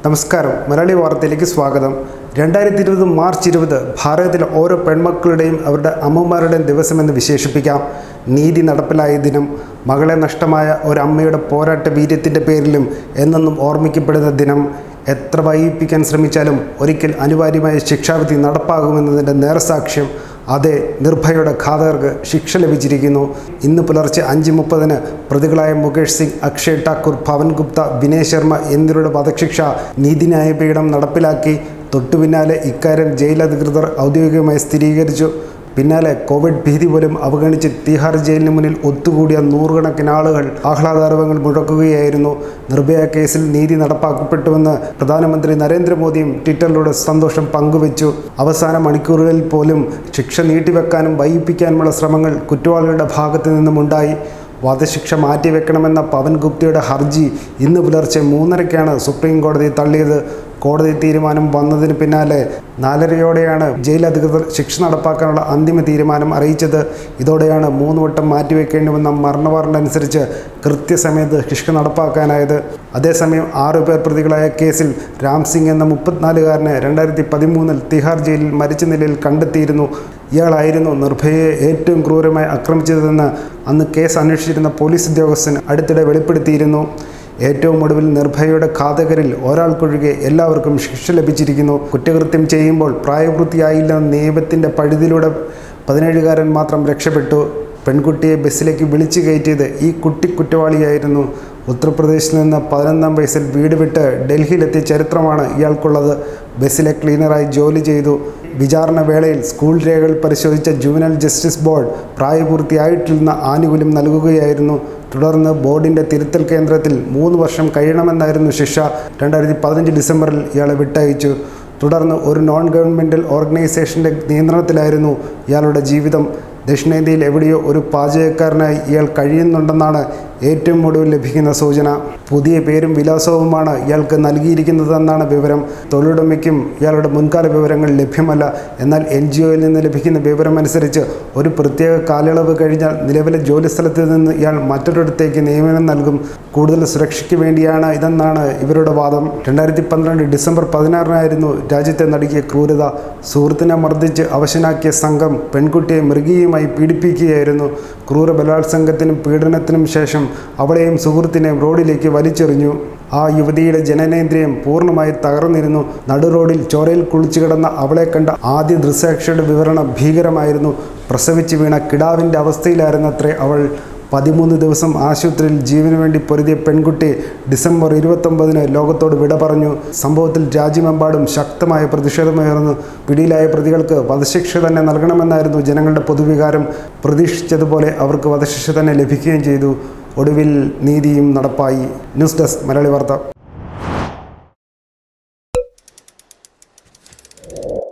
നമസ്കാരം മലയാളി വാർത്തയിലേക്ക് സ്വാഗതം രണ്ടായിരത്തി ഇരുപത് മാർച്ച് ഇരുപത് ഭാരതത്തിലെ ഓരോ പെൺമക്കളുടെയും അവരുടെ അമ്മമാരുടെയും ദിവസമെന്ന് വിശേഷിപ്പിക്കാം നീതി നടപ്പിലായ ദിനം മകളെ നഷ്ടമായ ഒരമ്മയുടെ പോരാട്ട വീര്യത്തിൻ്റെ പേരിലും എന്നെന്നും ഓർമ്മിക്കപ്പെടുന്ന ദിനം എത്ര വൈകിപ്പിക്കാൻ ശ്രമിച്ചാലും ഒരിക്കൽ അനിവാര്യമായ ശിക്ഷാവിധി നടപ്പാകുമെന്നതിൻ്റെ നേർസാക്ഷ്യം അതെ നിർഭയയുടെ ഘാതകർക്ക് ശിക്ഷ ലഭിച്ചിരിക്കുന്നു ഇന്ന് പുലർച്ചെ അഞ്ച് മുപ്പതിന് പ്രതികളായ മുകേഷ് സിംഗ് അക്ഷയ് ഠാക്കൂർ പവൻ ഗുപ്ത വിനയ് ശർമ്മ എന്നിവരുടെ വധശിക്ഷ നീതിന്യായ പീഠം നടപ്പിലാക്കി തൊട്ടു പിന്നാലെ ഇക്കാര്യം ജയിൽ അധികൃതർ ഔദ്യോഗികമായി സ്ഥിരീകരിച്ചു പിന്നാലെ കോവിഡ് ഭീതി പോലും അവഗണിച്ച് തിഹാർ ജയിലിന് മുന്നിൽ ഒത്തുകൂടിയ നൂറുകണക്കിന് ആളുകൾ ആഹ്ലാദാരവങ്ങൾ മുഴക്കുകയായിരുന്നു നിർഭയ കേസിൽ നീതി നടപ്പാക്കപ്പെട്ടുവെന്ന് പ്രധാനമന്ത്രി നരേന്ദ്രമോദിയും ട്വിറ്ററിലൂടെ സന്തോഷം പങ്കുവച്ചു അവസാന മണിക്കൂറുകളിൽ പോലും ശിക്ഷ നീട്ടിവെക്കാനും വൈകിപ്പിക്കാനുമുള്ള ശ്രമങ്ങൾ കുറ്റവാളികളുടെ ഭാഗത്തു നിന്നുമുണ്ടായി വധശിക്ഷ മാറ്റിവെക്കണമെന്ന പവൻ ഗുപ്തയുടെ ഹർജി ഇന്ന് പുലർച്ചെ മൂന്നരയ്ക്കാണ് സുപ്രീം കോടതി തള്ളിയത് കോടതി തീരുമാനം വന്നതിന് പിന്നാലെ നാലരയോടെയാണ് ജയിൽ അധികൃതർ ശിക്ഷ നടപ്പാക്കാനുള്ള അന്തിമ തീരുമാനം അറിയിച്ചത് ഇതോടെയാണ് മൂന്ന് വട്ടം മാറ്റിവെക്കേണ്ടി വന്ന മരണ വാറണ്ട് അനുസരിച്ച് കൃത്യസമയത്ത് ശിക്ഷ നടപ്പാക്കാനായത് അതേസമയം ആറു പേർ പ്രതികളായ കേസിൽ രാം സിംഗ് എന്ന മുപ്പത്തിനാലുകാരനെ രണ്ടായിരത്തി പതിമൂന്നിൽ തിഹാർ ജയിലിൽ മരിച്ച നിലയിൽ കണ്ടെത്തിയിരുന്നു ഇയാളായിരുന്നു നിർഭയയെ ഏറ്റവും ക്രൂരമായി ആക്രമിച്ചതെന്ന് അന്ന് കേസ് അന്വേഷിച്ചിരുന്ന പോലീസ് ഉദ്യോഗസ്ഥൻ അടുത്തിടെ വെളിപ്പെടുത്തിയിരുന്നു ഏറ്റവും ഒടുവിൽ നിർഭയയുടെ ഘാതകരിൽ ഒരാൾക്കൊഴികെ എല്ലാവർക്കും ശിക്ഷ ലഭിച്ചിരിക്കുന്നു കുറ്റകൃത്യം ചെയ്യുമ്പോൾ പ്രായപൂർത്തിയായില്ലെന്ന നിയമത്തിൻ്റെ പഴുതിലൂടെ പതിനേഴുകാരൻ മാത്രം രക്ഷപ്പെട്ടു പെൺകുട്ടിയെ ബസ്സിലേക്ക് വിളിച്ചു കയറ്റിയത് ഈ കുട്ടി കുറ്റവാളിയായിരുന്നു ഉത്തർപ്രദേശിൽ നിന്ന് പതിനൊന്നാം വയസ്സിൽ വീട് വിട്ട് ഡൽഹിയിലെത്തിയ ചരിത്രമാണ് ഇയാൾക്കുള്ളത് ബസ്സിലെ ക്ലീനറായി ജോലി ചെയ്തു വിചാരണ വേളയിൽ സ്കൂൾ രേഖകൾ പരിശോധിച്ച ജുവനൽ ജസ്റ്റിസ് ബോർഡ് പ്രായപൂർത്തിയായിട്ടില്ലെന്ന ആനുകൂല്യം നൽകുകയായിരുന്നു തുടർന്ന് ബോർഡിൻ്റെ തിരുത്തൽ കേന്ദ്രത്തിൽ മൂന്ന് വർഷം കഴിയണമെന്നായിരുന്നു ശിക്ഷ രണ്ടായിരത്തി പതിനഞ്ച് ഡിസംബറിൽ ഇയാളെ വിട്ടയച്ചു തുടർന്ന് ഒരു നോൺ ഗവൺമെൻറ്റൽ ഓർഗനൈസേഷൻ്റെ നിയന്ത്രണത്തിലായിരുന്നു ഇയാളുടെ ജീവിതം ദക്ഷിണേന്ത്യയിൽ എവിടെയോ ഒരു പാചകക്കാരനായി ഇയാൾ കഴിയുന്നുണ്ടെന്നാണ് ഏറ്റവും ഒടുവിൽ ലഭിക്കുന്ന സൂചന പുതിയ പേരും വിലാസവുമാണ് ഇയാൾക്ക് നൽകിയിരിക്കുന്നതെന്നാണ് വിവരം തൊഴിലുടമയ്ക്കും ഇയാളുടെ മുൻകാല വിവരങ്ങൾ ലഭ്യമല്ല എന്നാൽ എൻ ജി ഒയിൽ നിന്ന് ലഭിക്കുന്ന വിവരമനുസരിച്ച് ഒരു പ്രത്യേക കാലയളവ് കഴിഞ്ഞാൽ നിലവിലെ ജോലിസ്ഥലത്ത് നിന്ന് ഇയാൾ മറ്റൊരിടത്തേക്ക് നിയമനം നൽകും കൂടുതൽ സുരക്ഷയ്ക്ക് വേണ്ടിയാണ് ഇതെന്നാണ് ഇവരുടെ വാദം രണ്ടായിരത്തി പന്ത്രണ്ട് ഡിസംബർ പതിനാറിനായിരുന്നു രാജ്യത്തെ നടുക്കിയ ക്രൂരത സുഹൃത്തിനെ മർദ്ദിച്ച് അവശനാക്കിയ സംഘം പെൺകുട്ടിയെ മൃഗീയമായി പീഡിപ്പിക്കുകയായിരുന്നു ക്രൂര ബലാത്സംഗത്തിനും പീഡനത്തിനും ശേഷം അവളെയും സുഹൃത്തിനെയും റോഡിലേക്ക് വലിച്ചെറിഞ്ഞു ആ യുവതിയുടെ ജനനേന്ദ്രിയം പൂർണ്ണമായി തകർന്നിരുന്നു നടു റോഡിൽ ചോരയിൽ കുളിച്ചു കിടന്ന അവളെ കണ്ട ആദ്യ ദൃസാക്ഷിയുടെ വിവരണം ഭീകരമായിരുന്നു പ്രസവിച്ച് വീണ കിടാവിൻ്റെ അവസ്ഥയിലായിരുന്നത്രേ അവൾ പതിമൂന്ന് ദിവസം ആശുപത്രിയിൽ ജീവന് വേണ്ടി പൊരുതിയ പെൺകുട്ടി ഡിസംബർ ഇരുപത്തൊമ്പതിന് ലോകത്തോട് വിട പറഞ്ഞു സംഭവത്തിൽ രാജ്യമെമ്പാടും ശക്തമായ പ്രതിഷേധമുയർന്നു പിടിയിലായ പ്രതികൾക്ക് വധശിക്ഷ തന്നെ നൽകണമെന്നായിരുന്നു ജനങ്ങളുടെ പൊതുവികാരം പ്രതീക്ഷിച്ചതുപോലെ അവർക്ക് വധശിക്ഷ തന്നെ ലഭിക്കുകയും ചെയ്തു ഒടുവിൽ നീതിയും നടപ്പായി ന്യൂസ് ഡെസ്ക് മലയാളി വാർത്ത